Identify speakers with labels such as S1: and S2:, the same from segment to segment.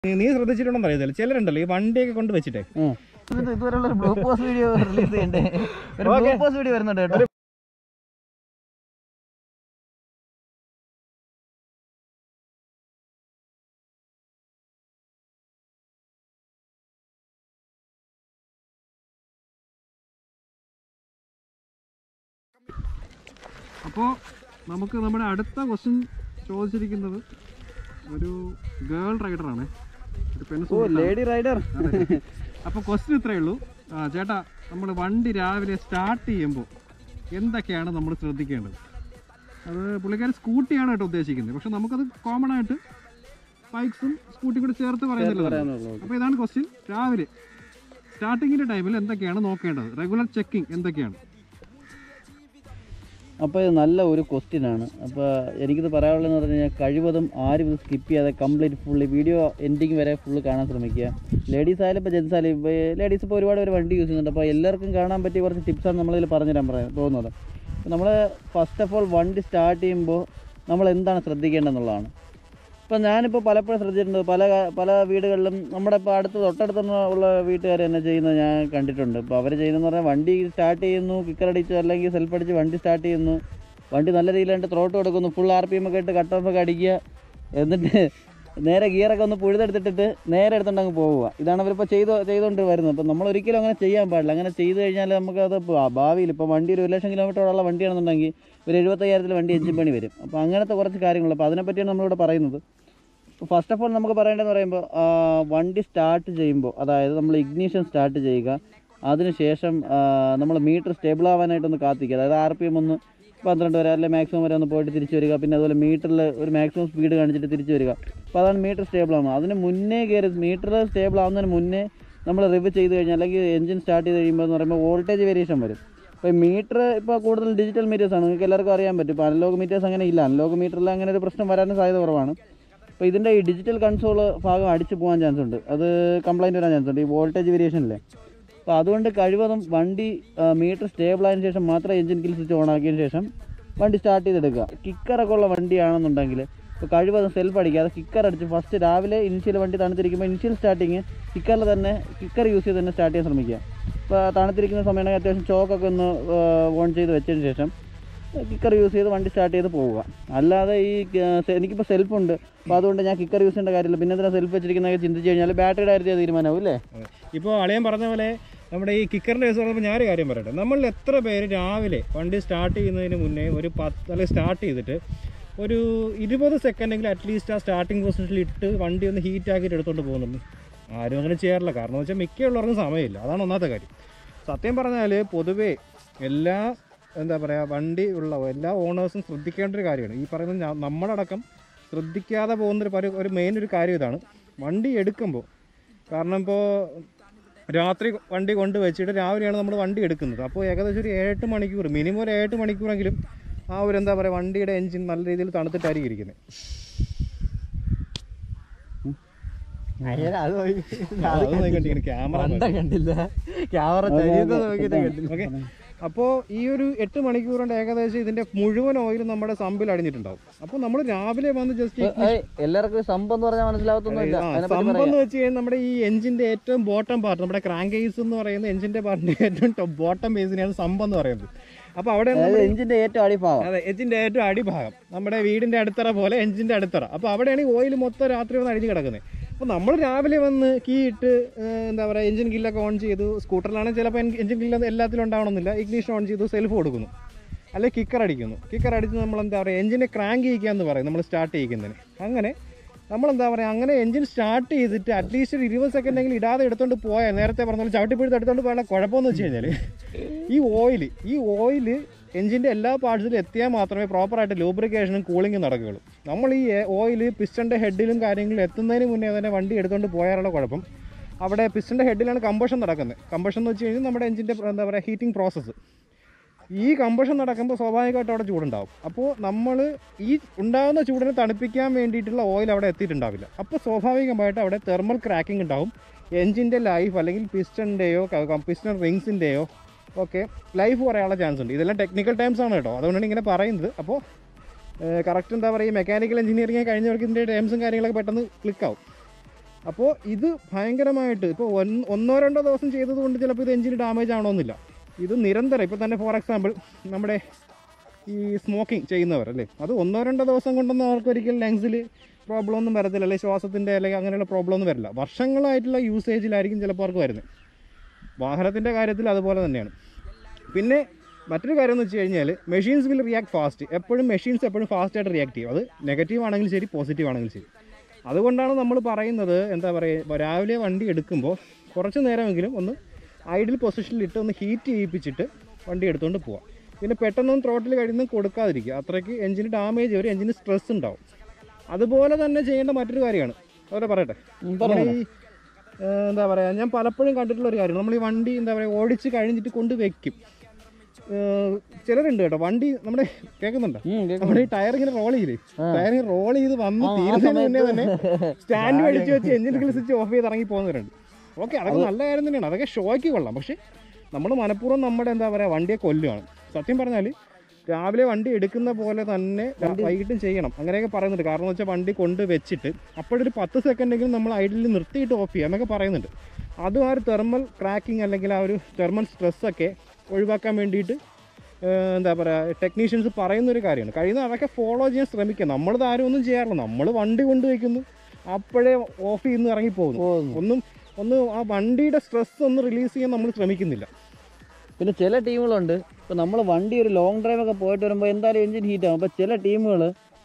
S1: നീ- നീ ശ്രദ്ധിച്ചിട്ടുണ്ടോ അറിയത്തില്ല ചിലരുണ്ടല്ലോ ഈ വണ്ടിയൊക്കെ കൊണ്ട് വെച്ചിട്ടേ
S2: ഇതുവരെയുള്ള ഒരു ബ്ലൂ പോസ്റ്റ് വീഡിയോ റിലീസ് ചെയ്യണ്ടേ ഒരു ബ്ലൂ
S1: Okay.
S2: പോസ്റ്റ് വീഡിയോ വരുന്നുണ്ട് കേട്ടോ
S3: അപ്പോൾ നമുക്ക് നമ്മുടെ അടുത്ത ക്വസ്റ്റ്യൻ ചോദിച്ചിരിക്കുന്നത് ഒരു ഗേൾ റൈഡറാണ് ഒരു പെൺ
S2: ഓ ലേഡി റൈഡർ
S3: അപ്പോൾ ക്വസ്റ്റ്യൻ ഇത്രയേ ഉള്ളൂ ആ, ചേട്ടാ നമ്മൾ വണ്ടി രാവിലെ സ്റ്റാർട്ട് ചെയ്യുമ്പോൾ എന്തൊക്കെയാണ് നമ്മൾ ശ്രദ്ധിക്കേണ്ടത് അത് പുള്ളിക്കാരൻ സ്കൂട്ടിയാണ് കേട്ടോ ഉദ്ദേശിക്കുന്നത് പക്ഷെ നമുക്കത് കോമൺ ആയിട്ട് ബൈക്സും സ്കൂട്ടി കൂടി ചേർത്ത് പറയുന്നില്ല അപ്പോൾ ഇതാണ് ക്വസ്റ്റ്യൻ രാവിലെ സ്റ്റാർട്ടിങ്ങിൻ്റെ ടൈമിൽ എന്തൊക്കെയാണ് നോക്കേണ്ടത് റെഗുലർ ചെക്കിംഗ് എന്തൊക്കെയാണ്
S2: അപ്പോൾ ഇത് നല്ല ഒരു ക്വസ്റ്റ്യൻ ആണ് അപ്പോൾ എനിക്കിത് പറയാനുള്ളതെന്ന് പറഞ്ഞു കഴിഞ്ഞാൽ കഴിവതും ആരും ഇത് സ്കിപ്പ് ചെയ്യാതെ കംപ്ലീറ്റ് ഫുള്ള് വീഡിയോ എൻഡിങ് വരെ ഫുള്ള് കാണാൻ ശ്രമിക്കുക ലേഡീസ് ആയാലും ഇപ്പോൾ ജെൻസ് ആയാലും ഇപ്പോൾ ലേഡീസ് ഇപ്പോൾ ഒരുപാട് പേര് വണ്ടി യൂസ് ചെയ്യുന്നുണ്ട് അപ്പോൾ എല്ലാവർക്കും കാണാൻ പറ്റിയ കുറച്ച് ടിപ്സാണ് നമ്മളിതിൽ പറഞ്ഞുതരാൻ പറയാൻ തോന്നുന്നത് നമ്മൾ ഫസ്റ്റ് ഓഫ് ഓൾ വണ്ടി സ്റ്റാർട്ട് ചെയ്യുമ്പോൾ നമ്മൾ എന്താണ് ശ്രദ്ധിക്കേണ്ടതെന്നുള്ളതാണ് ഇപ്പം ഞാനിപ്പോൾ പലപ്പോഴും ശ്രദ്ധിച്ചിട്ടുണ്ട് പല പല വീടുകളിലും നമ്മുടെ ഇപ്പോൾ അടുത്ത് തൊട്ടടുത്ത് ഉള്ള വീട്ടുകാർ തന്നെ ചെയ്യുന്നത് ഞാൻ കണ്ടിട്ടുണ്ട് ഇപ്പോൾ അവർ ചെയ്യുന്നതെന്ന് പറഞ്ഞാൽ വണ്ടി സ്റ്റാർട്ട് ചെയ്യുന്നു കിക്കർ അടിച്ച് അല്ലെങ്കിൽ സെൽഫ് അടിച്ച് വണ്ടി സ്റ്റാർട്ട് ചെയ്യുന്നു വണ്ടി നല്ല രീതിയിലായിട്ട് ത്രോട്ട് കൊടുക്കുന്നു ഫുൾ ആർ പി എം ഒക്കെ ഇട്ട് കട്ട് ഓഫ് ഒക്കെ അടിക്കുക എന്നിട്ട് നേരെ ഗിയറൊക്കെ ഒന്ന് പുഴുതെടുത്തിട്ട് നേരെ എടുത്തുകൊണ്ട് അങ്ങ് പോവുക ഇതാണ് അവരിപ്പോൾ ചെയ്ത് ചെയ്തുകൊണ്ട് വരുന്നത് അപ്പോൾ നമ്മൾ ഒരിക്കലും അങ്ങനെ ചെയ്യാൻ പാടില്ല അങ്ങനെ ചെയ്ത് കഴിഞ്ഞാൽ നമുക്കത് ഭാ- ഭാവിയിൽ ഇപ്പോൾ വണ്ടി ഒരു ഒരു ലക്ഷം കിലോമീറ്ററോളം വണ്ടിയാണെന്നുണ്ടെങ്കിൽ ഒരു എഴുപത്തയ്യായിരത്തിൽ വണ്ടി എഞ്ചിൻ പണി വരും അപ്പോൾ അങ്ങനത്തെ കുറച്ച് കാര്യങ്ങൾ അപ്പോൾ അതിനെപ്പറ്റിയാണ് നമ്മളിവിടെ പറയുന്നത് ഫസ്റ്റ് ഓഫ് ഓൾ നമുക്ക് പറയേണ്ടതെന്ന് പറയുമ്പോൾ ആ, വണ്ടി സ്റ്റാർട്ട് ചെയ്യുമ്പോൾ അതായത് നമ്മൾ ഇഗ്നീഷൻ സ്റ്റാർട്ട് ചെയ്യുക അതിനുശേഷം നമ്മൾ മീറ്റർ സ്റ്റേബിൾ ആവാനായിട്ടൊന്ന് കാത്തിക്കുക അതായത് ആർ പി എം ഒന്ന് പന്ത്രണ്ട് വരെ അല്ലെങ്കിൽ മാക്സിമം വരെ ഒന്ന് പോയിട്ട് തിരിച്ച് വരിക പിന്നെ അതുപോലെ മീറ്ററിൽ ഒരു മാക്സിമം സ്പീഡ് കാണിച്ചിട്ട് തിരിച്ച് വരിക അപ്പോൾ അതാണ് മീറ്റർ സ്റ്റേബിൾ ആവുന്നത് അതിന് മുന്നേ കയറി മീറ്റർ സ്റ്റേബിൾ ആവുന്നതിന് മുന്നേ നമ്മൾ റിവ് ചെയ്ത് കഴിഞ്ഞാൽ അല്ലെങ്കിൽ എഞ്ചിൻ സ്റ്റാർട്ട് ചെയ്ത് കഴിയുമ്പോൾ എന്ന് പറയുമ്പോൾ വോൾട്ടേജ് വേരിയേഷൻ വരും ഇപ്പോൾ മീറ്റർ ഇപ്പോൾ കൂടുതൽ ഡിജിറ്റൽ മീറ്റേഴ്സ് ആണ് നിങ്ങൾക്ക് എല്ലാവർക്കും അറിയാൻ പറ്റും ഇപ്പോൾ അനലോഗ് മീറ്റേഴ്സ് അങ്ങനെ ഇല്ല അനലോഗ് മീറ്ററിൽ അങ്ങനെ ഒരു പ്രശ്നം വരാനും സാധ്യത കുറവാണ് അപ്പോൾ ഇതിൻ്റെ ഈ ഡിജിറ്റൽ കൺസോൾ ഭാഗം അടിച്ചു പോകാൻ ചാൻസ് ഉണ്ട് അത് കംപ്ലൈൻറ്റ് വരാൻ ചാൻസ് ഉണ്ട് ഈ വോൾട്ടേജ് വേരിയേഷനില്ലേ അപ്പോൾ അതുകൊണ്ട് കഴിവതും വണ്ടി മീറ്റർ സ്റ്റേബിൾ ആയതിനു ശേഷം മാത്രം എഞ്ചിൻ കിൽ സ്വിച്ച് ഓൺ ആക്കിയതിന് ശേഷം വണ്ടി സ്റ്റാർട്ട് ചെയ്തെടുക്കുക കിക്കറൊക്കെ ഉള്ള വണ്ടിയാണെന്നുണ്ടെങ്കിൽ ഇപ്പോൾ കഴിവതും സെൽഫ് അടിക്കാതെ കിക്കർ അടിച്ച് ഫസ്റ്റ് രാവിലെ ഇനിഷ്യൽ വണ്ടി തണുത്തിരിക്കുമ്പോൾ ഇനിഷ്യൽ സ്റ്റാർട്ടിങ് കിക്കറിൽ തന്നെ കിക്കർ യൂസ് ചെയ്ത് തന്നെ സ്റ്റാർട്ട് ചെയ്യാൻ ശ്രമിക്കുക ഇപ്പോൾ തണുത്തിരിക്കുന്ന സമയമാണെങ്കിൽ അത്യാവശ്യം ചോക്കൊക്കെ ഒന്ന് ഓൺ ചെയ്ത് വെച്ചതിന് ശേഷം കിക്കർ യൂസ് ചെയ്ത് വണ്ടി സ്റ്റാർട്ട് ചെയ്ത് പോവുക അല്ലാതെ ഈ ആ, സെ- എനിക്കിപ്പോൾ സെൽഫ് ഉണ്ട് അപ്പോൾ അതുകൊണ്ട് ഞാൻ കിക്കർ യൂസ് ചെയ്യേണ്ട കാര്യമില്ല പിന്നെ എന്തിനാ സെൽഫ് വെച്ചിരിക്കുന്നതൊക്കെ ചിന്തിച്ച് കഴിഞ്ഞാൽ ബാറ്ററിയുടെ കാര്യത്തിൽ തീരുമാനമാവും അല്ലേ
S1: ഇപ്പോൾ അളിയൻ പറഞ്ഞ പോലെ നമ്മുടെ ഈ കിക്കറിൻ്റെ കേസ് പറയുമ്പോൾ ഞാനൊരു കാര്യം പറയട്ടെ നമ്മളിൽ എത്ര പേര് രാവിലെ വണ്ടി സ്റ്റാർട്ട് ചെയ്യുന്നതിന് മുന്നേ ഒരു പത്ത് അല്ലെങ്കിൽ സ്റ്റാർട്ട് ചെയ്തിട്ട് ഒരു ഇരുപത് സെക്കൻഡെങ്കിലും അറ്റ്ലീസ്റ്റ് ആ സ്റ്റാർട്ടിങ് പൊസിഷനിൽ ഇട്ട് വണ്ടി ഒന്ന് ഹീറ്റ് ആക്കിയിട്ട് എടുത്തുകൊണ്ട് പോകുന്നുണ്ട് ആരും അങ്ങനെ ചെയ്യാറില്ല കാരണം എന്ന് വെച്ചാൽ മിക്കുള്ളവർക്കും സമയമില്ല അതാണ് ഒന്നാമത്തെ കാര്യം സത്യം പറഞ്ഞാൽ പൊതുവേ എല്ലാ എന്താ പറയുക വണ്ടി ഉള്ള എല്ലാ ഓണേഴ്സും ശ്രദ്ധിക്കേണ്ട ഒരു കാര്യമാണ് ഈ പറയുന്നത് ഞാ- നമ്മളടക്കം ശ്രദ്ധിക്കാതെ പോകുന്നൊരു പരി- ഒരു മെയിൻ ഒരു കാര്യം ഇതാണ് വണ്ടി എടുക്കുമ്പോൾ കാരണം ഇപ്പോൾ രാത്രി വണ്ടി കൊണ്ട് വെച്ചിട്ട് രാവിലെയാണ് നമ്മൾ വണ്ടി എടുക്കുന്നത് അപ്പോൾ ഏകദേശം ഒരു ഏഴെട്ട് മണിക്കൂർ മിനിമം ഒരു ഏഴെട്ട് മണിക്കൂറെങ്കിലും ആ ഒരു എന്താ പറയുക വണ്ടിയുടെ എൻജിൻ നല്ല രീതിയിൽ തണുത്തിട്ടായിരിക്കും ഇരിക്കുന്നത്
S4: അത് നോക്കി
S1: അത് നോക്കിക്കൊണ്ടിരിക്കുന്നു ക്യാമറ
S4: കണ്ടില്ല ക്യാമറ നോക്കിയിട്ട് കണ്ടില്ല
S1: ഓക്കെ അപ്പോൾ ഈ ഒരു എട്ട് മണിക്കൂർ കൊണ്ട് ഏകദേശം ഇതിന്റെ മുഴുവൻ ഓയിൽ നമ്മുടെ സമ്പിൽ അടിഞ്ഞിട്ടുണ്ടാവും അപ്പോൾ നമ്മൾ രാവിലെ വന്ന് ജസ്റ്റ്
S2: ഏയ്, എല്ലാവർക്കും സംഭവം എന്ന് പറഞ്ഞാൽ മനസ്സിലാവത്തൊന്നുമില്ല അതിനെപ്പറ്റി
S1: സംഭവം
S2: പറയാം
S1: എന്ന് വെച്ച് കഴിഞ്ഞാൽ നമ്മുടെ ഈ എഞ്ചിന്റെ ഏറ്റവും ബോട്ടം പാർട്ട് നമ്മുടെ ക്രാങ്ക് കേസ് എന്ന് പറയുന്ന എഞ്ചിന്റെ പാർട്ടിന്റെ ഏറ്റവും ബോട്ടം ബേസിനെയാണ് സംഭവം എന്ന് പറയുന്നത് അപ്പോൾ അവിടെ
S2: അതായത് എഞ്ചിന്റെ ഏറ്റവും അടിഭാഗം
S1: അതെ എഞ്ചിന്റെ ഏറ്റവും അടിഭാഗം നമ്മുടെ വീടിന്റെ അടിത്തറ പോലെ എഞ്ചിന്റെ അടിത്തറ അപ്പോൾ അവിടെയാണ് ഈ ഓയിൽ മൊത്തം രാത്രി വന്ന് അടിഞ്ഞ് കിടക്കുന്നത് അപ്പോൾ നമ്മൾ രാവിലെ വന്ന് കീ ഇട്ട് ഏഹ്, എന്താ പറയുക എഞ്ചിൻ ഗില്ലൊക്കെ ഓൺ ചെയ്തു സ്കൂട്ടറിലാണെങ്കിൽ ചിലപ്പോൾ എഞ്ചിൻ ഗില്ല് എല്ലാത്തിലും ഉണ്ടാവണമെന്നില്ല ഇഗ്നീഷൻ ഓൺ ചെയ്തു സെൽഫ് കൊടുക്കുന്നു അല്ലെങ്കിൽ കിക്കർ അടിക്കുന്നു കിക്കർ അടിച്ച് നമ്മൾ എന്താ പറയുക എഞ്ചിനെ ക്രാങ്ക് ചെയ്യിക്കുക എന്ന് പറയും നമ്മൾ സ്റ്റാർട്ട് ചെയ്യിക്കുന്നതിന് അങ്ങനെ നമ്മളെന്താ പറയുക അങ്ങനെ എഞ്ചിൻ സ്റ്റാർട്ട് ചെയ്തിട്ട് അറ്റ്ലീസ്റ്റ് ഒരു ഇരുപത് സെക്കൻഡെങ്കിലും ഇടാതെ എടുത്തോണ്ട് പോയാൽ നേരത്തെ പറഞ്ഞ പോലെ ചവിട്ടിപ്പിടുത്ത് എടുത്തോണ്ട് പോയാൽ കുഴപ്പമെന്ന് വെച്ച് കഴിഞ്ഞാൽ ഈ ഓയിൽ ഈ ഓയിൽ എഞ്ചിൻ്റെ എല്ലാ പാർട്സിലും എത്തിയാൽ മാത്രമേ പ്രോപ്പറായിട്ട് ലൂബ്രിക്കേഷനും കൂളിങ്ങും നടക്കുകയുള്ളൂ നമ്മൾ ഈ ഓയിൽ പിസ്റ്റൻ്റെ ഹെഡിലും കാര്യങ്ങളിലും എത്തുന്നതിന് മുന്നേ തന്നെ വണ്ടി എടുത്തുകൊണ്ട് പോയാലുള്ള കുഴപ്പം അവിടെ പിസ്റ്റൻ്റെ ഹെഡിലാണ് കമ്പഷൻ നടക്കുന്നത് കമ്പഷൻ എന്ന് വെച്ച് കഴിഞ്ഞാൽ നമ്മുടെ എഞ്ചിൻ്റെ എന്താ പറയുക ഹീറ്റിംഗ് പ്രോസസ്സ് ഈ കമ്പഷൻ നടക്കുമ്പോൾ സ്വാഭാവികമായിട്ട് അവിടെ ചൂടുണ്ടാവും അപ്പോൾ നമ്മൾ ഈ ഉണ്ടാകുന്ന ചൂടിനെ തണുപ്പിക്കാൻ വേണ്ടിയിട്ടുള്ള ഓയിൽ അവിടെ എത്തിയിട്ടുണ്ടാവില്ല അപ്പോൾ സ്വാഭാവികമായിട്ട് അവിടെ തെർമൽ ക്രാക്കിംഗ് ഉണ്ടാവും എഞ്ചിൻ്റെ ലൈഫ് അല്ലെങ്കിൽ പിസ്റ്റൻ്റെയോ പിസ്റ്റൺ റിങ്സിൻ്റെയോ ഒക്കെ ലൈഫ് കുറയാനുള്ള ചാൻസ് ഉണ്ട് ഇതെല്ലാം ടെക്നിക്കൽ ടൈംസ് ആണ് കേട്ടോ അതുകൊണ്ടാണ് ഇങ്ങനെ പറയുന്നത് അപ്പോൾ കറക്റ്റ് എന്താ പറയുക മെക്കാനിക്കൽ എഞ്ചിനീയറിംഗ് കഴിഞ്ഞവർക്ക് ഇതിൻ്റെ ടേംസും കാര്യങ്ങളൊക്കെ പെട്ടെന്ന് ക്ലിക്കാവും അപ്പോൾ ഇത് ഭയങ്കരമായിട്ട് ഇപ്പോൾ ഒന്നോ രണ്ടോ ദിവസം ചെയ്തത് കൊണ്ട് ചിലപ്പോൾ ഇത് എഞ്ചിന് ഡാമേജ് ആവണമെന്നില്ല ഇത് നിരന്തരം ഇപ്പോൾ തന്നെ ഫോർ എക്സാമ്പിൾ നമ്മുടെ ഈ സ്മോക്കിംഗ് ചെയ്യുന്നവർ അല്ലേ അത് ഒന്നോ രണ്ടോ ദിവസം കൊണ്ടൊന്നും അവർക്ക് ഒരിക്കലും ലങ്സിൽ പ്രോബ്ലം ഒന്നും വരത്തില്ല അല്ലെങ്കിൽ ശ്വാസത്തിൻ്റെ അല്ലെങ്കിൽ അങ്ങനെയുള്ള പ്രോബ്ലം ഒന്നും വരില്ല വർഷങ്ങളായിട്ടുള്ള യൂസേജിലായിരിക്കും ചിലപ്പോൾ അവർക്ക് വരുന്നത് വാഹനത്തിൻ്റെ കാര്യത്തിൽ അതുപോലെ തന്നെയാണ് പിന്നെ മറ്റൊരു കാര്യം എന്ന് വെച്ച് കഴിഞ്ഞാൽ മെഷീൻസ് വിൽ റിയാക്ട് ഫാസ്റ്റ് എപ്പോഴും മെഷീൻസ് എപ്പോഴും ഫാസ്റ്റായിട്ട് റിയാക്ട് ചെയ്യും അത് നെഗറ്റീവ് ആണെങ്കിലും ശരി പോസിറ്റീവ് ആണെങ്കിലും ശരി അതുകൊണ്ടാണ് നമ്മൾ പറയുന്നത് എന്താ പറയുക രാവിലെ വണ്ടി എടുക്കുമ്പോൾ കുറച്ച് നേരമെങ്കിലും ഒന്ന് ഐഡിൽ പൊസിഷനിലിട്ട് ഒന്ന് ഹീറ്റ് ചെയ്യിപ്പിച്ചിട്ട് വണ്ടി എടുത്തുകൊണ്ട് പോവാം പിന്നെ പെട്ടെന്നൊന്നും ത്രോട്ടിൽ കഴിയുന്നതും കൊടുക്കാതിരിക്കുക അത്രയ്ക്ക് എഞ്ചിന് ഡാമേജ് വരും എഞ്ചിന് സ്ട്രെസ് ഉണ്ടാവും അതുപോലെ തന്നെ ചെയ്യേണ്ട മറ്റൊരു കാര്യമാണ് അതുപോലെ പറയട്ടെ നമ്മുടെ ഈ ഏഹ്, എന്താ പറയുക ഞാൻ പലപ്പോഴും കണ്ടിട്ടുള്ള ഒരു കാര്യം നമ്മൾ ഈ വണ്ടി എന്താ പറയുക ഓടിച്ച് കഴിഞ്ഞിട്ട് കൊണ്ട് വെക്കും ഏഹ്, ചിലരുണ്ട് കേട്ടോ വണ്ടി നമ്മുടെ കേൾക്കുന്നുണ്ടോ
S2: ഉം, കേൾക്കാം.
S1: നമ്മുടെ ഈ ടയർ ഇങ്ങനെ റോൾ ചെയ്യില്ലേ ടയർ ഇങ്ങനെ റോൾ ചെയ്ത് വന്ന് തീരുന്നതിന് മുന്നേ തന്നെ സ്റ്റാൻഡ് മേടിച്ച് വെച്ച് എഞ്ചിൻ സ്വിച്ച് ഓഫ് ചെയ്ത് ഇറങ്ങി പോകുന്നവരുണ്ട് ഓക്കെ അതൊക്കെ നല്ല കാര്യം തന്നെയാണ് അതൊക്കെ ഷോയ്ക്ക് കൊള്ളാം പക്ഷെ നമ്മൾ മനഃപൂർവ്വം നമ്മുടെ എന്താ പറയുക വണ്ടിയെ കൊല്ലുകയാണ് സത്യം പറഞ്ഞാൽ രാവിലെ വണ്ടി എടുക്കുന്ന പോലെ തന്നെ വൈകിട്ടും ചെയ്യണം അങ്ങനെയൊക്കെ പറയുന്നുണ്ട് കാരണം എന്ന് വെച്ചാൽ വണ്ടി കൊണ്ട് വെച്ചിട്ട് അപ്പോഴൊരു പത്ത് സെക്കൻഡെങ്കിലും നമ്മൾ ഐഡിൽ നിർത്തിയിട്ട് ഓഫ് ചെയ്യുക എന്നൊക്കെ പറയുന്നുണ്ട് അതും ആ ഒരു തെർമൽ ക്രാക്കിംഗ് അല്ലെങ്കിൽ ആ ഒരു തെർമൽ സ്ട്രെസ്സൊക്കെ ഒഴിവാക്കാൻ വേണ്ടിയിട്ട് ഏഹ് എന്താ പറയുക ടെക്നീഷ്യൻസ് പറയുന്ന ഒരു കാര്യമാണ് കഴിയുന്ന അതൊക്കെ ഫോളോ ചെയ്യാൻ ശ്രമിക്കുക നമ്മളിത് ആരും ഒന്നും ചെയ്യാറില്ല നമ്മൾ വണ്ടി കൊണ്ടുവയ്ക്കുന്നു അപ്പോഴേ ഓഫ് ചെയ്യുന്നു ഇറങ്ങി പോകുന്നു
S2: പോകുന്നു.
S1: ഒന്നും ഒന്ന് ആ വണ്ടിയുടെ സ്ട്രെസ് ഒന്ന് റിലീസ് ചെയ്യാൻ നമ്മൾ ശ്രമിക്കുന്നില്ല
S2: പിന്നെ ചില ടീമുകളുണ്ട് ഇപ്പോൾ നമ്മൾ വണ്ടി ഒരു ലോങ് ഡ്രൈവ് ഒക്കെ പോയിട്ട് വരുമ്പോൾ എന്തായാലും എഞ്ചിൻ ഹീറ്റ് ആകും അപ്പോൾ ചില ടീമുകൾ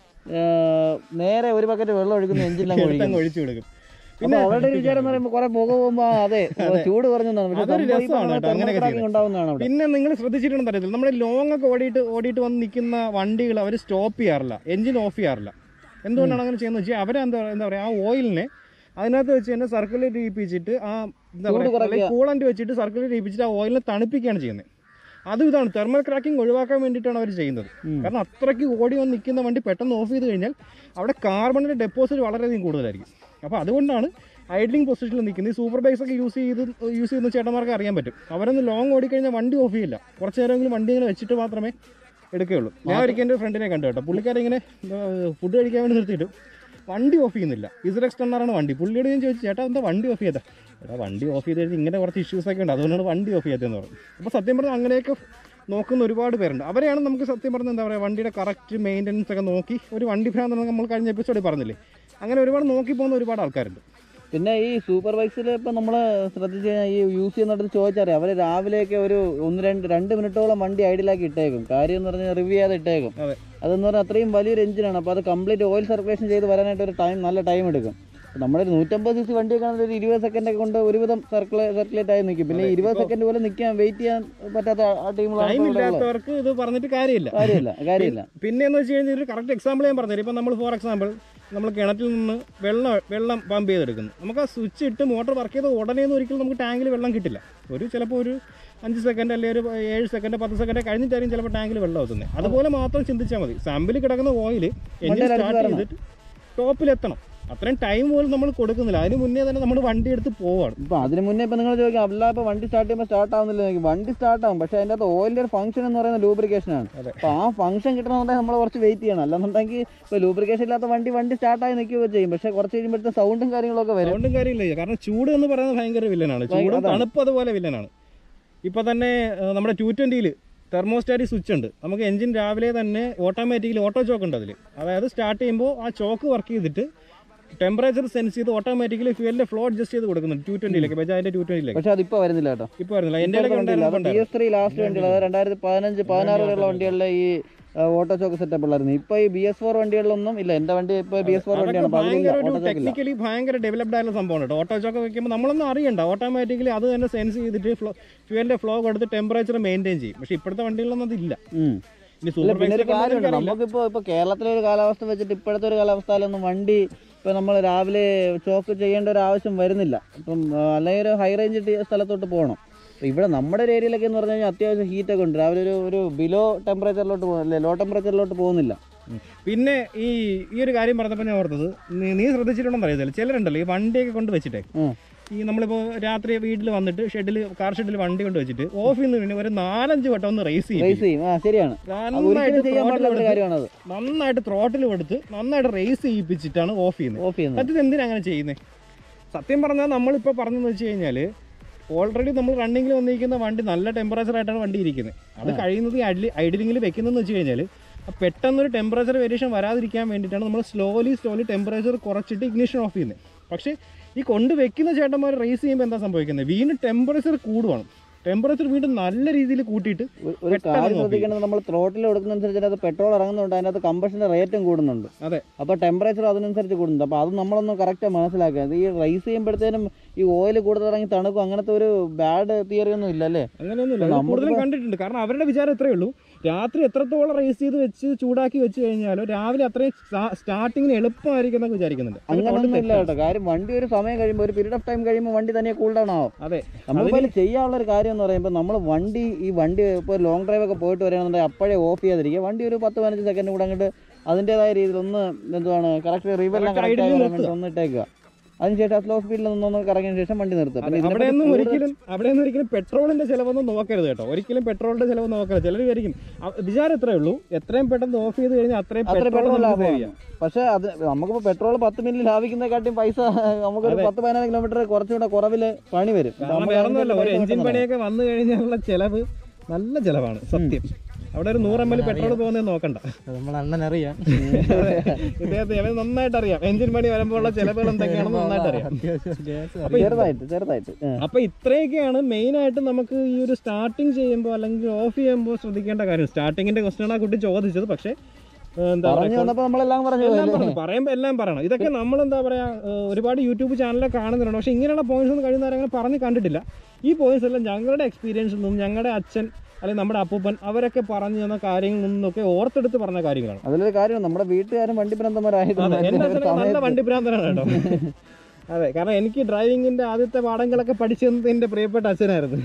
S2: നേരെ ഒരു ബക്കറ്റ് വെള്ളം ഒഴിക്കുന്ന എഞ്ചിനിലാണ് ഒഴിക്കും
S1: എടുത്തങ്ങ് ഒഴിച്ചു കൊടുക്കും
S2: പിന്നെ അവരുടെ ഒരു വിചാരം എന്ന് പറയുമ്പോൾ കുറെ പുക പോകുമ്പോൾ ആ, അതെ ചൂട് കുറഞ്ഞതാണ് പക്ഷെ
S1: അതൊരു
S2: സംഭവം ഈ
S1: രസമാണ്
S2: പറഞ്ഞ
S1: കേട്ടോ, അങ്ങനെയൊക്കെ
S2: thermal cracking ഉണ്ടാവുന്നതാണ് അവിടെ
S1: പിന്നെ നിങ്ങൾ ശ്രദ്ധിച്ചിട്ടുണ്ടെന്ന് അറിയത്തില്ല നമ്മുടെ ലോങ് ഒക്കെ ഓടിയിട്ട് ഓടിയിട്ട് വന്ന് നിൽക്കുന്ന വണ്ടികൾ അവർ സ്റ്റോപ്പ് ചെയ്യാറില്ല എഞ്ചിൻ ഓഫ് ചെയ്യാറില്ല എന്തുകൊണ്ടാണ് അങ്ങനെ ചെയ്യുന്നത് വെച്ചാൽ അവരെന്താ എന്താ പറയുക ആ ഓയിലിനെ അതിനകത്ത് വെച്ച് തന്നെ സർക്കുലേറ്റ് ചെയ്യിപ്പിച്ചിട്ട് ആ എന്താ
S2: ചൂട്
S1: പറയുക
S2: കുറയ്ക്കുക.
S1: കൂളൻ്റ് വെച്ചിട്ട് സർക്കുലേറ്റ് ചെയ്യിപ്പിച്ചിട്ട് ആ ഓയിലിനെ തണുപ്പിക്കുകയാണ് ചെയ്യുന്നത് അതും ഇതാണ് തെർമൽ ക്രാക്കിംഗ് ഒഴിവാക്കാൻ വേണ്ടിയിട്ടാണ് അവർ ചെയ്യുന്നത്
S2: ഉം.
S1: കാരണം അത്രയ്ക്ക് ഓടി വന്ന് നിൽക്കുന്ന വണ്ടി പെട്ടെന്ന് ഓഫ് ചെയ്ത് കഴിഞ്ഞാൽ അവിടെ കാർബണിൻ്റെ ഡെപ്പോസിറ്റ് വളരെയധികം കൂടുതലായിരിക്കും അപ്പോൾ അതുകൊണ്ടാണ് ഐഡ്ലിംഗ് പൊസിഷനിൽ നിൽക്കുന്നത് ഈ സൂപ്പർ ബൈക്സ് ഒക്കെ യൂസ് ചെയ്ത് യൂസ് ചെയ്യുന്ന ചേട്ടന്മാർക്ക് അറിയാൻ പറ്റും അവരൊന്ന് ലോങ് ഓടിക്കഴിഞ്ഞാൽ വണ്ടി ഓഫ് ചെയ്യില്ല കുറച്ച് നേരമെങ്കിലും വണ്ടി ഇങ്ങനെ വെച്ചിട്ട് മാത്രമേ എടുക്കുകയുള്ളൂ ഞാൻ ഒരിക്കൽ എൻ്റെ ഫ്രണ്ടിനെ കണ്ടു കേട്ടോ പുള്ളിക്കാരെ ഇങ്ങനെ ഫുഡ് കഴിക്കാൻ വേണ്ടി നിർത്തിയിട്ട് വണ്ടി ഓഫ് ചെയ്യുന്നില്ല ഇസറെക്സ് ടണ്ണറാണ് വണ്ടി പുള്ളിയോട് ഞാൻ ചോദിച്ചു ചേട്ടാ എന്താ വണ്ടി ഓഫ് ചെയ്താ എടാ വണ്ടി ഓഫ് ചെയ്ത് കഴിഞ്ഞാൽ ഇങ്ങനെ കുറച്ച് ഇഷ്യൂസ് ഒക്കെ ഉണ്ട് അതുകൊണ്ടാണ് വണ്ടി ഓഫ് ചെയ്തതെന്ന് പറഞ്ഞു അപ്പോൾ സത്യം പറഞ്ഞാൽ അങ്ങനെയൊക്കെ നോക്കുന്ന ഒരുപാട് പേരുണ്ട് അവരെയാണ് നമുക്ക് സത്യം പറഞ്ഞാൽ എന്താ പറയുക വണ്ടിയുടെ കറക്റ്റ് മെയിൻ്റനൻസ് ഒക്കെ നോക്കി ഒരു വണ്ടി ഭ്രാന്താണ് നമ്മൾ കഴിഞ്ഞ എപ്പിസോഡിൽ പറഞ്ഞില്ലേ അങ്ങനെ ഒരുപാട് നോക്കി പോകുന്ന ഒരുപാട് ആൾക്കാരുണ്ട്
S2: പിന്നെ ഈ സൂപ്പർ ബൈക്സിൽ ഇപ്പം നമ്മൾ ശ്രദ്ധിച്ച് കഴിഞ്ഞാൽ ഈ യൂസ് ചെയ്യുന്നിടത്ത് ചോദിച്ചറിയാം അവർ രാവിലെയൊക്കെ ഒരു ഒന്ന് രണ്ട് രണ്ട് മിനിറ്റോളം വണ്ടി ഐഡിയലാക്കി ഇട്ടേക്കും കാര്യം എന്ന് പറഞ്ഞാൽ റിവ്യൂ ചെയ്യാതെ ഇട്ടേക്കും
S1: അതെ.
S2: അതെന്ന് പറഞ്ഞാൽ അത്രയും വലിയൊരു എഞ്ചിനാണ് അപ്പോൾ അത് കംപ്ലീറ്റ് ഓയിൽ സർക്കുലേഷൻ ചെയ്ത് വരാനായിട്ട് ഒരു ടൈം നല്ല ടൈം എടുക്കും അപ്പോൾ നമ്മുടെ ഒരു നൂറ്റമ്പത് സി സി വണ്ടിയൊക്കെ ആണെങ്കിൽ ഒരു ഇരുപത് സെക്കൻഡ് ഒക്കെ കൊണ്ട് ഒരുവിധം സർക്കുലേ സർക്കുലേറ്റ് ആയി നിൽക്കും പിന്നെ ഇരുപത് സെക്കൻഡ് പോലും നിൽക്കാൻ വെയിറ്റ് ചെയ്യാൻ പറ്റാത്ത ആ
S1: ടൈം
S2: ടീമുകളാണ്
S1: ഇല്ലാത്തവർക്ക് ഇത് പറഞ്ഞിട്ട് കാര്യമില്ല
S2: കാര്യമില്ല കാര്യമില്ല
S1: പിന്നെ എന്ന് വെച്ച് കഴിഞ്ഞാൽ ഒരു കറക്റ്റ് എക്സാമ്പിൾ ഞാൻ പറഞ്ഞുതരാം ഇപ്പം നമ്മൾ ഫോർ എക്സാമ്പിൾ നമ്മൾ കിണറ്റിൽ നിന്ന് വെള്ളം വെള്ളം പമ്പ് ചെയ്തെടുക്കുന്നു നമുക്ക് ആ സ്വിച്ച് ഇട്ട് മോട്ടർ വർക്ക് ചെയ്ത് ഉടനെ ഒന്നും ഒരിക്കലും നമുക്ക് ടാങ്കിൽ വെള്ളം കിട്ടില്ല ഒരു ചിലപ്പോൾ ഒരു അഞ്ച് സെക്കൻഡ് അല്ലെങ്കിൽ ഒരു ഏഴ് സെക്കൻഡ് പത്ത് സെക്കൻഡ് കഴിഞ്ഞിട്ടായിരിക്കും ചിലപ്പോൾ ടാങ്കിൽ വെള്ളം എത്തുന്നത് അതുപോലെ മാത്രം ചിന്തിച്ചാൽ മതി സാമ്പിൾ കിടക്കുന്ന ഓയിൽ എഞ്ചിൻ
S2: വണ്ടിയിൽ
S1: സ്റ്റാർട്ട്
S2: അടിച്ച്
S1: ചെയ്തിട്ട് ടോപ്പിലെത്തണം അത്രയും ടൈം പോലും നമ്മൾ കൊടുക്കുന്നില്ല അതിന് മുന്നേ തന്നെ നമ്മൾ വണ്ടി എടുത്ത് പോവാണ്
S2: ഇപ്പൊ അതിന് മുന്നേ ഇപ്പൊ നിങ്ങൾ ചോദിക്കാം അല്ല ഇപ്പൊ വണ്ടി സ്റ്റാർട്ട് ചെയ്യുമ്പോൾ സ്റ്റാർട്ട് ആവുന്നില്ല എന്ന് ചോദിക്കും. വണ്ടി സ്റ്റാർട്ട് ആവും പക്ഷെ അതിന്റെ അകത്ത് ഓയിലിന്റെ ഒരു ഫംഗ്ഷൻ എന്ന് പറയുന്നത് ലൂബ്രിക്കേഷൻ ആണ്
S1: അതെ.
S2: അപ്പൊ ആ ഫംഗ്ഷൻ കിട്ടണമെന്നുണ്ടെങ്കിൽ നമ്മൾ കുറച്ച് വെയിറ്റ് ചെയ്യണം അല്ലെന്നുണ്ടെങ്കിൽ ഇപ്പൊ ലൂബ്രിക്കേഷൻ ഇല്ലാത്ത വണ്ടി വണ്ടി സ്റ്റാർട്ട് ആയി നിൽക്കുകയൊക്കെ ചെയ്യും പക്ഷെ കുറച്ച് കഴിയുമ്പോഴത്തെ സൗണ്ടും കാര്യങ്ങളൊക്കെ വരും
S1: അതുകൊണ്ടും കാര്യമില്ല കാരണം ചൂട് എന്ന് പറയുന്നത് ഭയങ്കര വില്ലനാണ്
S2: ഭയങ്കര-
S1: ചൂടും
S2: അതാണ്.
S1: തണുപ്പ് അതുപോലെ വില്ലനാണ് ഇപ്പൊ തന്നെ ഏഹ്, നമ്മുടെ ടു ട്വന്റിയിൽ തെർമോസ്റ്റാറ്റിക് സ്വിച്ച് ഉണ്ട് നമുക്ക് എഞ്ചിൻ രാവിലെ തന്നെ ഓട്ടോമാറ്റിക്കലി ഓട്ടോ ചോക്ക് ഉണ്ട് അതിൽ അതായത് സ്റ്റാർട്ട് ചെയ്യുമ്പോൾ ആ ചോക്ക് വർക്ക് ചെയ്തിട്ട് ടെമ്പറേച്ചർ സെൻസ് ചെയ്ത് ഓട്ടോമാറ്റിക്കലി ഫ്യൂലിന്റെ ഫ്ലോ അഡ്ജസ്റ്റ് ചെയ്ത് കൊടുക്കുന്നുണ്ട് ടു ട്വന്റിയിലേക്ക് ബജാജിന്റെ ടു ട്വന്റിയിലേക്ക്
S2: പക്ഷെ അതിപ്പോ വരുന്നില്ല കേട്ടോ
S1: ഇപ്പൊ വരുന്നില്ല എൻ്റെ ഇടയ്ക്ക്
S2: ബി
S1: ഉണ്ടായിരുന്നു
S2: എസ് ത്രീ ലാസ്റ്റ് വണ്ടികൾ അതായത് രണ്ടായിരത്തി പതിനഞ്ച് പതിനാറ് വരെയുള്ള വണ്ടികളിലെ ഈ ഓട്ടോ ചോക്ക് സെറ്റപ്പ് ഉള്ളായിരുന്നു ഇപ്പൊ ഈ ബി എസ് ഫോർ വണ്ടികളിലൊന്നും ഇല്ല എന്റെ വണ്ടി ഇപ്പൊ ബി എസ് ഫോർ
S1: അതൊക്കെ
S2: വണ്ടിയാണ് അപ്പൊ അതിലില്ല
S1: ഭയങ്കര ഒരു
S2: ഓട്ടോ ചോക്ക് ഇല്ല
S1: ടെക്നിക്കലി ഭയങ്കര ഡെവലപ്ഡ് ആയിട്ടുള്ള സംഭവമാണ് കേട്ടോ ഓട്ടോ ചോക്ക് വെക്കുമ്പോൾ നമ്മളൊന്നും അറിയണ്ട ഓട്ടോമാറ്റിക്കലി അത് തന്നെ സെൻസ് ചെയ്തിട്ട് ഫ്ലോ ഫ്യൂലിന്റെ ഫ്ലോ കൊടുത്ത് ടെമ്പറേച്ചർ മെയിൻറ്റെയിൻ ചെയ്യും പക്ഷെ ഇപ്പോഴത്തെ വണ്ടികളിലൊന്നും അതില്ല
S2: ഉം.
S1: ഇനി
S2: ഇല്ല
S1: സൂപ്പർ
S2: പിന്നെ ഒരു
S1: ബൈക്സിലൊക്കെ
S2: കാര്യമുണ്ട്
S1: എനിക്കറിയില്ല.
S2: നമുക്കിപ്പോ ഇപ്പൊ കേരളത്തിലെ ഒരു കാലാവസ്ഥ വെച്ചിട്ട് ഇപ്പോഴത്തെ ഒരു കാലാവസ്ഥയിലൊന്നും വണ്ടി ഇപ്പൊ നമ്മൾ രാവിലെ ചോക്ക് ചെയ്യേണ്ട ഒരു ആവശ്യം വരുന്നില്ല ഇപ്പം ആ, അല്ലെങ്കിൽ ഒരു ഹൈ റേഞ്ച് സ്ഥലത്തോട്ട് പോകണം അപ്പൊ ഇവിടെ നമ്മുടെ ഒരു ഏരിയയിലൊക്കെ എന്ന് പറഞ്ഞു കഴിഞ്ഞാൽ അത്യാവശ്യം ഹീറ്റ് ഒക്കെ ഉണ്ട് രാവിലെ ഒരു ഒരു ബിലോ ടെമ്പറേച്ചറിലോട്ട് പോകുന്നില്ല ലോ ടെമ്പറേച്ചറിലോട്ട് പോകുന്നില്ല
S1: പിന്നെ ഈ ഈ ഒരു കാര്യം പറഞ്ഞപ്പോൾ ഞാൻ ഓർത്തത് നീ നീ ശ്രദ്ധിച്ചിട്ടുണ്ടെന്ന് അറിയത്തില്ല ചിലരുണ്ടല്ലോ ഈ വണ്ടിയൊക്കെ കൊണ്ട് വെച്ചിട്ടേ
S2: ഉം.
S1: ഈ നമ്മളിപ്പോൾ രാത്രി വീട്ടിൽ വന്നിട്ട് ഷെഡിൽ കാർ ഷെഡിൽ വണ്ടി കൊണ്ട് വെച്ചിട്ട് ഓഫിൽ നിന്ന് പിന്നെ ഒരു നാലഞ്ച് വട്ടം ഒന്ന് റേസ് ചെയ്യും
S2: റേസ് ചെയ്യും ആ ശരിയാണ് അത് ഒരിക്കലും ചെയ്യാൻ പാടില്ല ഒരു കാര്യമാണത്
S1: നന്നായിട്ട് ത്രോട്ടിൽ കൊടുത്ത് നന്നായിട്ട് റേസ് ചെയ്യിപ്പിച്ചിട്ടാണ് ഓഫ് ചെയ്യുന്നത്
S2: ഓഫ് ചെയ്യുന്നത്
S1: സത്യത്തിൽ എന്തിനാ അങ്ങനെ ചെയ്യുന്നത് സത്യം പറഞ്ഞാൽ നമ്മളിപ്പോൾ പറഞ്ഞതെന്ന് വെച്ച് കഴിഞ്ഞാൽ ഓൾറെഡി നമ്മൾ റണ്ണിങ്ങിൽ വന്നിരിക്കുന്ന വണ്ടി നല്ല ടെമ്പറേച്ചർ ആയിട്ടാണ് വണ്ടി ഇരിക്കുന്നത് അത് കഴിയുന്നത് ഈ ഐഡി ഐഡിലിങ്ങിൽ വെക്കുന്നതെന്ന് വെച്ച് കഴിഞ്ഞാൽ പെട്ടെന്നൊരു ടെമ്പറേച്ചർ വേരിയേഷൻ വരാതിരിക്കാൻ വേണ്ടിയിട്ടാണ് നമ്മൾ സ്ലോലി സ്ലോലി ടെമ്പറേച്ചർ കുറച്ചിട്ട് ഇഗ്നിഷൻ ഓഫ് ചെയ്യുന്നത് പക്ഷേ ഈ കൊണ്ട് വെക്കുന്ന ചേട്ടന്മാർ റേസ് ചെയ്യുമ്പോൾ എന്താ സംഭവിക്കുന്നത് വീണ്ടും ടെമ്പറേച്ചർ കൂടുവാണ് ടെമ്പറേച്ചർ വീണ്ടും നല്ല രീതിയിൽ കൂട്ടിയിട്ട്
S2: ഒരു- ഒരു
S1: പെട്ടെന്ന്
S2: കാര്യം
S1: നോക്കി.
S2: ശ്രദ്ധിക്കേണ്ടത് നമ്മൾ ത്രോട്ടിൽ കൊടുക്കുന്നതനുസരിച്ച് അതിനകത്ത് പെട്രോൾ ഇറങ്ങുന്നുണ്ട് അതിനകത്ത് കമ്പഷൻ്റെ റേറ്റും കൂടുന്നുണ്ട്
S1: അതെ
S2: അപ്പോൾ ടെമ്പറേച്ചർ അതിനനുസരിച്ച് കൂടുന്നുണ്ട് അപ്പോൾ അത് നമ്മളൊന്ന് കറക്റ്റ് മനസ്സിലാക്കുക ഇത് ഈ റൈസ് ചെയ്യുമ്പോഴത്തേനും ഈ ഓയിൽ കൂടുതൽ ഇറങ്ങി തണുക്കും അങ്ങനത്തെ ഒരു ബാഡ് തിയറി ഒന്നും ഇല്ല അല്ലേ
S1: അങ്ങനെയൊന്നുമില്ല ഇത്
S2: നമ്മളിപ്പോ-
S1: കൂടുതലും കണ്ടിട്ടുണ്ട് കാരണം അവരുടെ വിചാരം ഇത്രയേ ഉള്ളൂ രാത്രി എത്രത്തോളം റേസ് ചെയ്ത് വെച്ച് ചൂടാക്കി വെച്ച് കഴിഞ്ഞാൽ രാവിലെ അത്രയും സ്റ്റാർട്ടിങ്ങിന് എളുപ്പമായിരിക്കും എന്നൊക്കെ വിചാരിക്കുന്നുണ്ട് അത്
S2: അങ്ങനെയൊന്നും
S1: കൊണ്ട്
S2: ഇല്ല കേട്ടോ കാര്യം വണ്ടി ഒരു സമയം കഴിയുമ്പോൾ ഒരു പീരീഡ് ഓഫ് ടൈം കഴിയുമ്പോൾ വണ്ടി തന്നെ കൂൾ ഡൗൺ ആവും
S1: അതെ
S2: നമ്മളിപ്പോൾ അതിൽ ചെയ്യാനുള്ള ഒരു കാര്യം എന്ന് പറയുമ്പോൾ നമ്മൾ വണ്ടി ഈ വണ്ടി ഇപ്പോൾ ലോങ് ഡ്രൈവ് ഒക്കെ പോയിട്ട് വരികയാണെന്നുണ്ടെങ്കിൽ അപ്പോഴേ ഓഫ് ചെയ്യാതിരിക്കുക വണ്ടി ഒരു പത്ത് പതിനഞ്ച് സെക്കൻഡ് കൂടെ അങ്ങോട്ട് അതിൻ്റെതായ രീതിയിൽ ഒന്ന് എന്തുവാണ് കറക്റ്റ് റീവെല്ലാം
S1: Correct
S2: കറക്റ്റ്
S1: idle
S2: ആയി
S1: നിർത്തുക.
S2: ഒന്ന് ഇട്ടേക്കുക അതിനുശേഷം സ്ലോ സ്പീഡിൽ നിന്നൊന്ന് കറങ്ങിയതിന് ശേഷം വണ്ടി നിർത്തുക പിന്നെ ഇതിനെപ്പറ്റി
S1: അവിടെയൊന്നും
S2: കൂടുതൽ-
S1: ഒരിക്കലും അവിടെയൊന്നും ഒരിക്കലും പെട്രോളിന്റെ ചിലവൊന്നും നോക്കരുത് കേട്ടോ ഒരിക്കലും പെട്രോളിന്റെ ചിലവ് നോക്കരുത് ചിലർ വിചാരിക്കും അ- വിചാരം ഇത്രയേ ഉള്ളൂ എത്രയും പെട്ടെന്ന് ഓഫ് ചെയ്ത് കഴിഞ്ഞാൽ അത്രയും
S2: അത്ര
S1: പെട്രോൾ
S2: പെട്രോൾ
S1: നമുക്ക്
S2: ലാഭമാണ്
S1: save ചെയ്യാം
S2: പക്ഷേ അത് നമുക്കിപ്പോൾ പെട്രോൾ പത്ത് മിനിറ്റ് ലാഭിക്കുന്നതിനെക്കാട്ടിയും പൈസ നമുക്കൊരു
S1: അതെ.
S2: പത്ത് പതിനാറ് കിലോമീറ്റർ കുറച്ചുകൂടെ കുറവിൽ പണി വരും
S1: കാരണം
S2: നമുക്ക്
S1: വേറെ ഒന്നുമല്ല ഒരു
S2: അതിനനുസരിച്ച്
S1: എഞ്ചിൻ
S2: പൈസ
S1: പണിയൊക്കെ വന്നു കഴിഞ്ഞാലുള്ള ചെലവ് നല്ല ചെലവാണ് സത്യം അവിടെ ഒരു നൂറ് എം എൽ പെട്രോൾ പോകുന്നത് നോക്കണ്ട
S4: അത് നമ്മളെ അണ്ണൻ അറിയാം
S1: ഇദ്ദേഹത്തെ അവന് നന്നായിട്ട് അറിയാം എഞ്ചിൻ പണി വരുമ്പോൾ ഉള്ള ചെലവുകൾ എന്തൊക്കെയാണെന്ന് നന്നായിട്ട് അറിയാം
S4: അത്യാവശ്യം ഗ്യാസ്
S2: തരണം. ചെറുതായിട്ട് ചെറുതായിട്ട് ആ.
S1: അപ്പൊ ഇത്രയൊക്കെയാണ് മെയിൻ ആയിട്ട് നമുക്ക് ഈ ഒരു സ്റ്റാർട്ടിങ് ചെയ്യുമ്പോൾ അല്ലെങ്കിൽ ഓഫ് ചെയ്യുമ്പോൾ ശ്രദ്ധിക്കേണ്ട കാര്യം സ്റ്റാർട്ടിങ്ങിന്റെ ക്വസ്റ്റൻ ആ കുട്ടി ചോദിച്ചത് പക്ഷേ ഏഹ്, എന്താ
S2: പറഞ്ഞു
S1: പറയുക
S2: വന്നപ്പോൾ നമ്മളെല്ലാം പറഞ്ഞു
S1: എല്ലാം പറഞ്ഞു പറയുമ്പോൾ എല്ലാം പറയണം ഇതൊക്കെ നമ്മൾ എന്താ പറയാ ഏഹ്, ഒരുപാട് യൂട്യൂബ് ചാനലൊക്കെ കാണുന്നുണ്ട് പക്ഷേ ഇങ്ങനെയുള്ള പോയിന്റ്സ് ഒന്നും കഴിയുന്ന അങ്ങനെ പറഞ്ഞ് കണ്ടിട്ടില്ല ഈ പോയിന്റ്സ് എല്ലാം ഞങ്ങളുടെ എക്സ്പീരിയൻസിൽ നിന്നും ഞങ്ങളുടെ അച്ഛൻ അല്ലെങ്കിൽ നമ്മുടെ അപ്പൂപ്പൻ അവരൊക്കെ പറഞ്ഞു തന്ന കാര്യങ്ങളിൽ നിന്നൊക്കെ ഓർത്തെടുത്ത് പറഞ്ഞ കാര്യങ്ങളാണ്
S2: അതിലൊരു കാര്യം നമ്മുടെ വീട്ടുകാരും വണ്ടി
S1: അതെ
S2: ഭ്രാന്തന്മാരായിരുന്നു
S1: എന്റെ അച്ഛനൊക്കെ നല്ല വണ്ടി ഭ്രാന്തനാണ് കേട്ടോ അതെ കാരണം എനിക്ക് ഡ്രൈവിങ്ങിന്റെ ആദ്യത്തെ പാഠങ്ങളൊക്കെ പഠിച്ചത് എന്റെ പ്രിയപ്പെട്ട അച്ഛനായിരുന്നു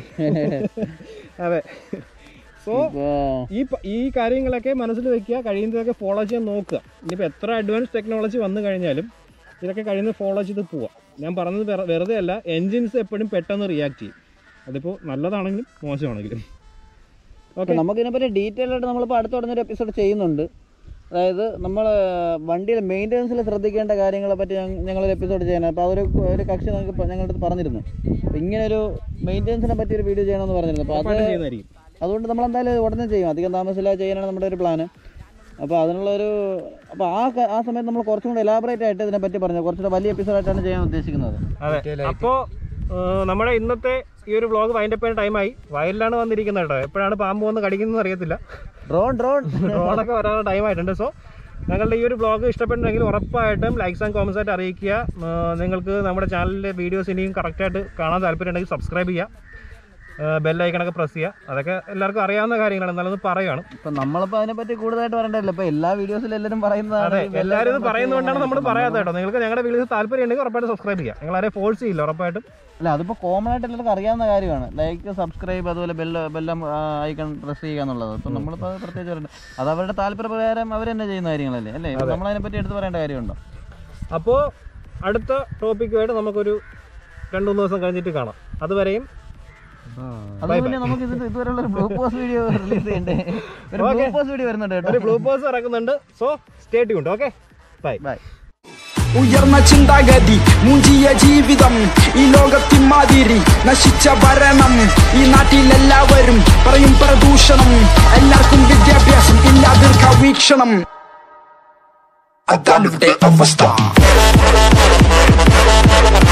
S1: അതെ സോ
S2: ഇപ്പോ
S1: ഈ പ- ഈ കാര്യങ്ങളൊക്കെ മനസ്സിൽ വെക്കുക കഴിയുന്നതൊക്കെ ഫോളോ ചെയ്യാൻ നോക്കുക ഇനിയിപ്പോൾ എത്ര അഡ്വാൻസ് ടെക്നോളജി വന്നു കഴിഞ്ഞാലും ഇതൊക്കെ കഴിയുന്നത് ഫോളോ ചെയ്ത് പോവാം ഞാൻ പറഞ്ഞത് വെറു- വെറുതെ അല്ല എൻജിൻസ് എപ്പോഴും പെട്ടെന്ന് റിയാക്ട് ചെയ്യും അതിപ്പോൾ നല്ലതാണെങ്കിലും മോശമാണെങ്കിലും ഓക്കെ
S2: നമുക്ക് ഇതിനെപ്പറ്റി ഡീറ്റെയിൽ ആയിട്ട് നമ്മളിപ്പോൾ അടുത്ത തുടങ്ങിയൊരു എപ്പിസോഡ് ചെയ്യുന്നുണ്ട് അതായത് നമ്മൾ വണ്ടിയുടെ മെയിൻ്റനൻസിൽ ശ്രദ്ധിക്കേണ്ട കാര്യങ്ങളെ പറ്റി ഞങ്ങളൊരു എപ്പിസോഡ് ചെയ്യണം അപ്പോൾ അതൊരു ഒരു കക്ഷി നമുക്ക് പ- ഞങ്ങളുടെ അടുത്ത് പറഞ്ഞിരുന്നു അപ്പോൾ ഇങ്ങനെ ഒരു മെയിൻ്റനൻസിനെ പറ്റി ഒരു വീഡിയോ ചെയ്യണമെന്ന് പറഞ്ഞിരുന്നു അപ്പോൾ അത്
S1: ചെയ്യുന്നതായിരിക്കും
S2: അതുകൊണ്ട് നമ്മൾ എന്തായാലും ഉടനെ ചെയ്യും അധികം താമസമില്ലാതെ ചെയ്യാനാണ് നമ്മുടെ ഒരു പ്ലാന് അപ്പോൾ അതിനുള്ളൊരു അപ്പോൾ ആ ക- ആ സമയത്ത് നമ്മൾ കുറച്ചും കൂടെ എലാബറേറ്റ് ആയിട്ട് ഇതിനെ പറ്റി പറഞ്ഞു കുറച്ചുകൂടെ വലിയ എപ്പിസോഡായിട്ടാണ് ചെയ്യാൻ ഉദ്ദേശിക്കുന്നത്
S1: അതെ അപ്പോൾ നമ്മുടെ ഇന്നത്തെ ഈ ഒരു വ്ളോഗ് വൈൻഡപ്പ് ചെയ്യുന്ന ടൈമായി വയലിലാണ് വന്നിരിക്കുന്നത് കേട്ടോ എപ്പോഴാണ് പാമ്പ് വന്ന് കടിക്കുന്നത് അറിയത്തില്ല
S2: ഡ്രോൺ ഡ്രോൺ
S1: ഡ്രോണൊക്കെ വരാനുള്ള ടൈം ആയിട്ടുണ്ട് സോ ഞങ്ങളുടെ ഈ ഒരു വ്ളോഗ് ഇഷ്ടപ്പെട്ടുണ്ടെങ്കിൽ ഉറപ്പായിട്ടും ലൈക്സ് ആൻഡ് കോമൻസ് ആയിട്ട് അറിയിക്കുക ആ, നിങ്ങൾക്ക് നമ്മുടെ ചാനലിലെ വീഡിയോസ് ഇനിയും കറക്റ്റായിട്ട് കാണാൻ താല്പര്യം ഉണ്ടെങ്കിൽ സബ്സ്ക്രൈബ് ചെയ്യുക ബെല്ലൈക്കണൊക്കെ പ്രസ് ചെയ്യുക അതൊക്കെ എല്ലാവർക്കും അറിയാവുന്ന കാര്യങ്ങളാണ് എന്നാലും ഇത് പറയുകയാണ്
S2: ഇപ്പം നമ്മളിപ്പോൾ അതിനെപ്പറ്റി കൂടുതലായിട്ട് പറയണ്ടല്ലോ ഇപ്പോൾ എല്ലാ വീഡിയോസിലും എല്ലാവരും പറയുന്നതാണ്
S1: അതെ
S2: ഈ
S1: എല്ലാവരും ഇത്
S2: വെള്ളയൊക്കെ
S1: പറയുന്നതുകൊണ്ടാണ് നമ്മൾ
S2: നമ്മള്
S1: പറയാത്തത് കേട്ടോ നിങ്ങൾക്ക് ഞങ്ങളുടെ വീഡിയോസ് താല്പര്യം ഉണ്ടെങ്കിൽ ഉറപ്പായിട്ട് സബ്സ്ക്രൈബ് ചെയ്യുക ഞങ്ങൾ ആരെയും ഫോഴ്സ് ചെയ്യില്ല ഉറപ്പായിട്ടും
S2: അല്ല അതിപ്പോൾ കോമൺ ആയിട്ട് എല്ലാവർക്കും അറിയാവുന്ന കാര്യമാണ് ലൈക്ക് സബ്സ്ക്രൈബ് അതുപോലെ ബെല്ല ബെല്ലം ഐക്കൺ പ്രസ് ചെയ്യുക എന്നുള്ളത് അപ്പം നമ്മളിപ്പോൾ അത് പ്രത്യേകിച്ച് പറയണ്ട അത് അവരുടെ താല്പര്യപ്രകാരം അവർ തന്നെ ചെയ്യുന്ന കാര്യങ്ങളല്ലേ അല്ലേ നമ്മൾ അതിനെപ്പറ്റി എടുത്ത് പറയേണ്ട കാര്യമുണ്ടോ
S1: അപ്പോൾ അടുത്ത ടോപ്പിക്കുമായിട്ട് നമുക്കൊരു രണ്ട് മൂന്ന് ദിവസം കഴിഞ്ഞിട്ട് കാണാം അതുവരെയും
S2: അതുപോലെ പിന്നെ നമുക്ക് ഇത് ഇതുവരെയുള്ള ഒരു ബ്ലൂ പോസ്റ്റ് വീഡിയോ റിലീസ് ചെയ്യണ്ടേ ഒരു ബ്ലൂ പോസ്റ്റ് വീഡിയോ വരുന്നുണ്ട്
S1: ഒരു
S2: കേട്ടോ
S1: ബ്ലൂ പോസ് ഇറക്കുന്നുണ്ട് so stay tuned okay bye
S2: bye
S5: ഉയർന്ന ചിന്താഗതി മുഞ്ചിയ ജീവിതം ഈ ലോകത്തിമാതിരി നശിച്ച ഭരണം ഈ നാട്ടിലെല്ലാവരും പറയും പ്രദൂഷണം എല്ലാവർക്കും വിദ്യാഭ്യാസം ഇല്ല ദീർഘവീക്ഷണം അതാണ് ഇവിടെ അവസ്ഥ